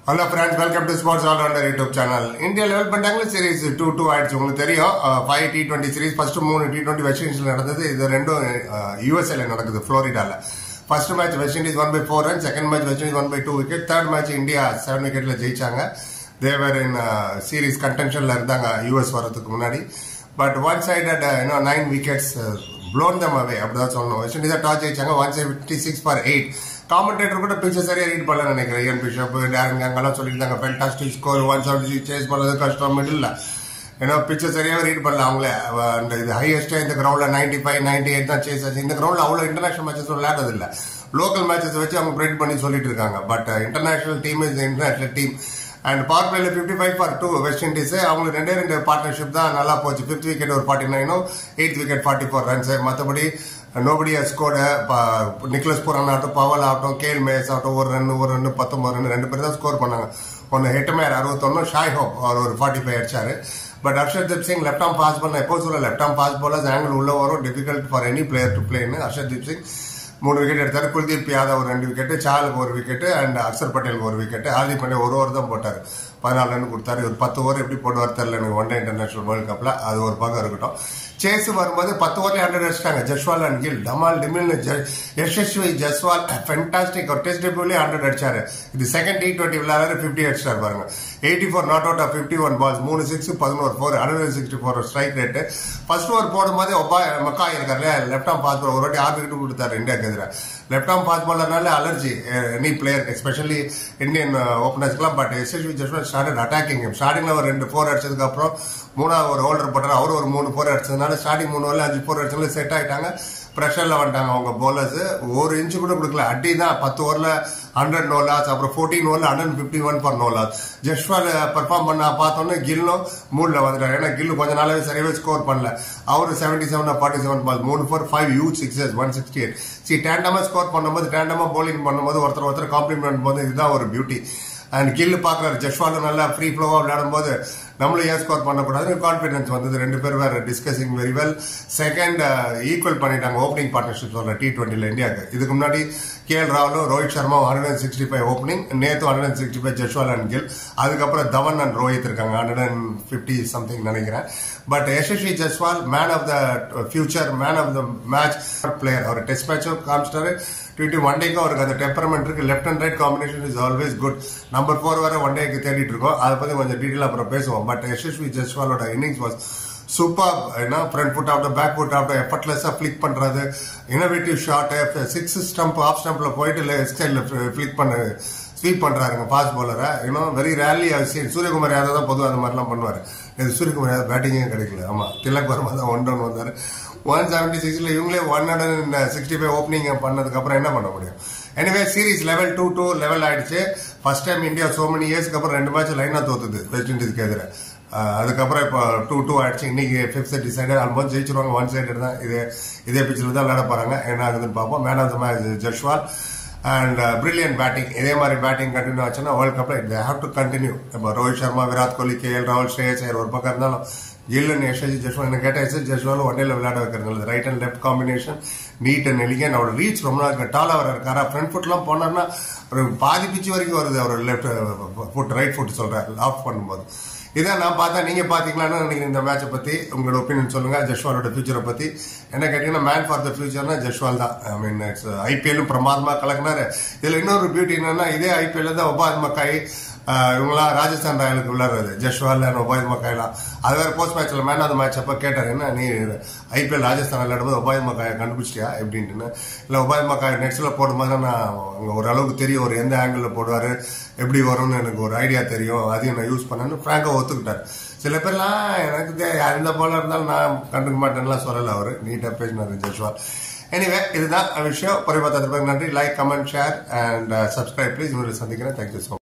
hello friends welcome to sports all rounder YouTube channel India level பண்ணிட்டாங்களே series two two ஆயிடுச்சு உங்களுக்கு தெரியும் five T twenty series first மூணு T twenty West இண்டீஸ்ல நடந்தது இது ரெண்டும் யூஎஸ்ஏல நடக்குது ஃப்ளோரிடால first match West Indies one by four run second match West Indies one by two wicket third match India seven விக்கெட்ல ஜெயிச்சாங்க தேவர் இன் சீரிஸ் கண்டென்ஷன்ல இருந்தாங்க யூஎஸ் வரதுக்கு முன்னாடி பட் ஒன் சைடட் இன்னும் nine wickets blown them away அப்படிதான் சொல்லணும் வெஸ்ட் இண்டீஸ் டாஸ் ஜெயிச்சாங்க one seventy six for eight commentator கூட பிக்சர் சரியா ரீட் பண்ணல நினைக்கிறேன் இயன் பிஷப் டேரன் அங்கெல்லாம் சொல்லியிருந்தாங்க fantastic score one seventy chase பண்ணது கஷ்டம் மிடில் ஏன்னா பிக்சர் சரியாவே ரீட் பண்ணல அவங்களே அந்த இது ஹையஸ்டா இந்த கிரௌண்ட்ல நைன்டி ஃபைவ் நைன்டி எயிட் தான் சேஸ் ஆச்சு இந்த கிரௌண்ட்ல அவ்வளவு இன்டர்நேஷனல் மேட்சஸ் விளையாடுறது இல்ல லோக்கல் மேட்சஸ் வச்சு அவங்க பிரெட் பண்ணி சொல்லிட்டு இருக்காங்க but international team is international team and power பிளேல fifty five for two West Indies அவங்களுக்கு ரெண்டே ரெண்டு பார்ட்னர்ஷிப் தான் நல்லா போச்சு ஃபிஃப்த் விக்கெட் ஒரு ஃபார்ட்டி நைனும் eighth wicket forty four runs மற்றபடி நோபடி ஸ்கோட நிக்லஸ் புரான் ஆகட்டும் பவல் ஆகட்டும் கேல் மேஸ் ஆகட்டும் ஒரு ரன் ஒரு ரன் பத்தொன்பது ரன் ரெண்டு பேர் தான் ஸ்கோர் பண்ணாங்க ஒன்று ஹெட்மேர் அறுபத்தொன்னு ஷாய் ஹோப் அவர் ஒரு ஃபார்ட்டி ஃபைவ் அடிச்சாரு but Arshdeep Singh left arm pace பண்ண எப்போ சொல்ல left arm pass bowlers angle உள்ள வரும் difficult for any player to பிளேன்னு ஹர்ஷர்தீப் சிங் மூணு விக்கெட் எடுத்தாரு குல்தீப் யாதவ் ஒரு ரெண்டு விக்கெட் சாலுக்கு ஒரு விக்கெட் அண்ட் அக்சர் பட்டேலுக்கு ஒரு விக்கெட் ஹார்திக் பாண்டியா ஒரு ஓவர் தான் போட்டாரு பதினாலு ரன் கொடுத்தாரு ஒரு பத்து ஓவர் எப்படி போடுவார் தெரியல எனக்கு ஒன் டே இன்டர்நேஷனல் வேர்ல்ட் கப்ல அது ஒரு பக்கம் இருக்கட்டும் சேஸ் வரும்போது பத்து ஓவர்ல ஹண்ட்ரட் அடிச்சிட்டாங்க ஜஸ்வால் அண்ட் கில் டமால் டிமில் யசஸ்வி ஜஸ்வால் ஃபென்டாஸ்டிக் ஒரு டெஸ்ட் டெபியூலே ஹண்ட்ரட் அடிச்சாரு இது செகண்ட் டி டுவெண்ட்டி விளையாடுற ஃபிஃப்டி அடிச்சாரு பாருங்க eighty four not out of fifty one balls மூணு சிக்ஸ் பதினோரு four hundred sixty four strike rate first over போடும்போது ஒப்பா மக்கா இருக்காரு லெஃப்ட் ஆம் பாஸ் ஒரு வாட்டி ஆறு விக்கெட் கொடுத்தாரு இந்தியாவுக்கு எதிராக லெஃப்ட் ஆம் பாஸ் பாலர்னால allergy any player especially Indian ஓப்பனர்ஸ்க்குலாம் but Yashasvi Jaiswal started attacking ஸ்டார்டிங்ல ஒரு ரெண்டு ஃபோர் அடிச்சதுக்கு அப்புறம் மூணாவது ஒரு ஹோல்டர் போட்டார் அவரு ஒரு மூணு ஃபோர் அடிச்சதுனால ஸ்டார்டிங் மூணு ஓவர்ல அஞ்சு ஃபோர் அடிச்சதுல செட் ஆயிட்டாங்க ப்ரெஷர்ல வந்துட்டாங்க அவங்க போலர்ஸ் ஒரு இன்ச்சு கூட கொடுக்கல அடி தான் பத்து ஓவர்ல ஹண்ட்ரட் நோ லாஸ் அப்புறம் ஃபோர்டீன் ஓவர்ல hundred fifty one for no loss Jaiswal perform பண்ண பார்த்தோன்னே கில்லும் மூட்ல வந்துட்டாரு ஏன்னா கில்லு கொஞ்ச நாளாவே சரியாவே ஸ்கோர் பண்ணல அவரு seventy seven forty seven ball மூணு four five you sixes one sixty eight சி டேண்டமா ஸ்கோர் பண்ணும்போது டேண்டமா போலிங் பண்ணும்போது ஒருத்தர் ஒருத்தர் காம்ப்ளிமெண்ட் பண்ணும்போது இதுதான் ஒரு பியூட்டி அண்ட் கில்லு பாக்குறாரு ஜஸ்வாலும் நல்லா ஃப்ரீ ஃப்ளோவா விளையாடும் போது நம்மளும் ஏன் ஸ்கோர் பண்ணக்கூடாது கான்பிடன்ஸ் வந்தது ரெண்டு பேர் வேற discussing very well second equal பண்ணிட்டாங்க ஓப்பனிங் பார்ட்னர்ஷிப் சொல்ற டி டுவெண்ட்டில இந்தியாவுக்கு இதுக்கு முன்னாடி கே எல் ராகுலும் Rohit Sharma hundred and sixty five opening நேத்து hundred and sixty five Jaiswal and Gill அதுக்கப்புறம் தவன் அண்ட் ரோஹித் இருக்காங்க ஹண்ட்ரட் அண்ட் பிப்டி சம்திங் நினைக்கிறேன் but Yashasvi Jaiswal man of the future man of the match player அவர் டெஸ்ட் மேட்சும் காமிச்சிட்டாரு டுவெண்ட்டி ஒன் டேக்கும் அவருக்கு அந்த டெம்பரமெண்ட் இருக்கு left and right combination is always good number four வரை ஒன் டேக்கு தேடிட்டு இருக்கோம் அதை பத்தி கொஞ்சம் டீட்டெயில் அப்புறம் பேசுவோம் பட் யசஸ்வி ஜஸ்வாலோட இன்னிங்ஸ் வாஸ் சூப்பர் ஏன்னா front foot after back foot after எஃபர்ட்லெஸ்ஸா ஃபிளிக் பண்றது innovative shot six stump off ஸ்டம்ப்ல போயிட்டு லெஃப்ட் சைட்ல ஃபிளிக் பண்ண ஸ்வீப் பண்றாருங்க ஃபாஸ்ட் பாலரை இன்னும் வெரி ரேர்லி அவசியம் சூரியகுமார் யாதவ் தான் பொதுவாக அந்த மாதிரிலாம் பண்ணுவார் இது சூரியகுமார் யாதவ் பேட்டிங்கே கிடைக்கல ஆமா திலக் வர்மா தான் ஒன் டவுன் வந்தாரு ஒன் செவன்டி சிக்ஸ்ல இவங்களே one hundred sixty five opening பண்ணதுக்கு அப்புறம் என்ன பண்ண முடியும் anyway series level two two level ஆயிடுச்சு first time India so many இயர்ஸ்க்கு அப்புறம் ரெண்டு மேட்ச் லைனா தோத்துது வெஸ்ட் இண்டீஸ்க்கு எதிராக அதுக்கப்புறம் இப்போ டூ டூ ஆயிடுச்சு இன்னைக்கு ஃபிஃப்த் டிசைடர் ஆல்மோஸ்ட் ஜெயிச்சிருவாங்க ஒன் சைடு தான் இதே இதே பிச்சில் தான் விளையாட போறாங்க என்ன ஆகுதுன்னு பார்ப்போம் man of the match Jaiswal and brilliant batting இதே மாதிரி பேட்டிங் கண்டினியூ ஆச்சுன்னா வேர்ல்ட் கப்ல தே ஹாவ் டு கண்டினியூ இப்போ ரோஹித் சர்மா விராட் கோலி கே எல் ராகுல் ஸ்ரேயஸ் ஐயர் ஒரு பக்கம் இருந்தாலும் கில்லன் யஷஸ் ஜஸ்வால் என்ன கேட்ட எஸ் ஜஸ்வால் ஒன் டேல விளையாட வைக்கிறது right and left combination need and elegant அவரோட ரீச் ரொம்ப நாள் டாலா வர இருக்காரா ஃப்ரண்ட் ஃபுட்லாம் போனார்னா ஒரு பாதி பிச்சு வரைக்கும் வருது அவர் லெஃப்ட் ஃபுட் ரைட் ஃபுட் சொல்றாரு ஆஃப் பண்ணும்போது இதான் நான் பார்த்தா நீங்க பாத்தீங்களான்னு நினைக்கிறேன் இந்த மேட்சை பத்தி உங்களோட ஒப்பீனியன் சொல்லுங்க ஜஸ்வாலோட ஃபியூச்சரை பத்தி என்ன கேட்டீங்கன்னா மேன் ஃபார் த ஃபியூச்சர்னா ஜஸ்வால் தான் ஐ மீன் இட்ஸ் ஐபிஎல்லும் பிரமாதமா கலக்கினாரு இதுல இன்னொரு பியூட்டி என்னன்னா இதே ஐபிஎல் தான் ஒபாத் மக்காய் இவங்களாம் ராஜஸ்தான் ராயலுக்கு விளையாடுறது ஜஸ்வால் அண்ட் ஒபாயத் மக்காயெல்லாம் அது வேற போஸ்ட் மேட்ச்ல மேன் ஆஃப் மேட்ச் அப்ப கேட்டாரு என்ன நீ ஐபிஎல் ராஜஸ்தான் விளையாடும்போது ஒபாயத் மக்காயை கண்டுபிடிச்சிட்டியா எப்படின்ட்டு இல்ல ஒபாயத் மக்காய் நெக்ஸ்ட்ல போடும்போது நான் ஓரளவுக்கு தெரியும் ஒரு எந்த ஆங்கிள் போடுவாரு எப்படி வரும்னு எனக்கு ஒரு ஐடியா தெரியும் அதையும் நான் யூஸ் பண்ணேன்னு ஃப்ராங்கா ஒத்துக்கிட்டாரு சில பேர்லாம் எனக்கு எந்த போல இருந்தாலும் நான் கண்டுக்க மாட்டேன்லாம் சொல்லல அவரு நீட்டா பேசினாரு ஜஸ்வால் எனிவே இதுதான் விஷயம் பரிமாற்றத்திற்கு நன்றி like comment share and subscribe please இன்னொரு சந்திக்கிறேன் தேங்க்யூ ஸோ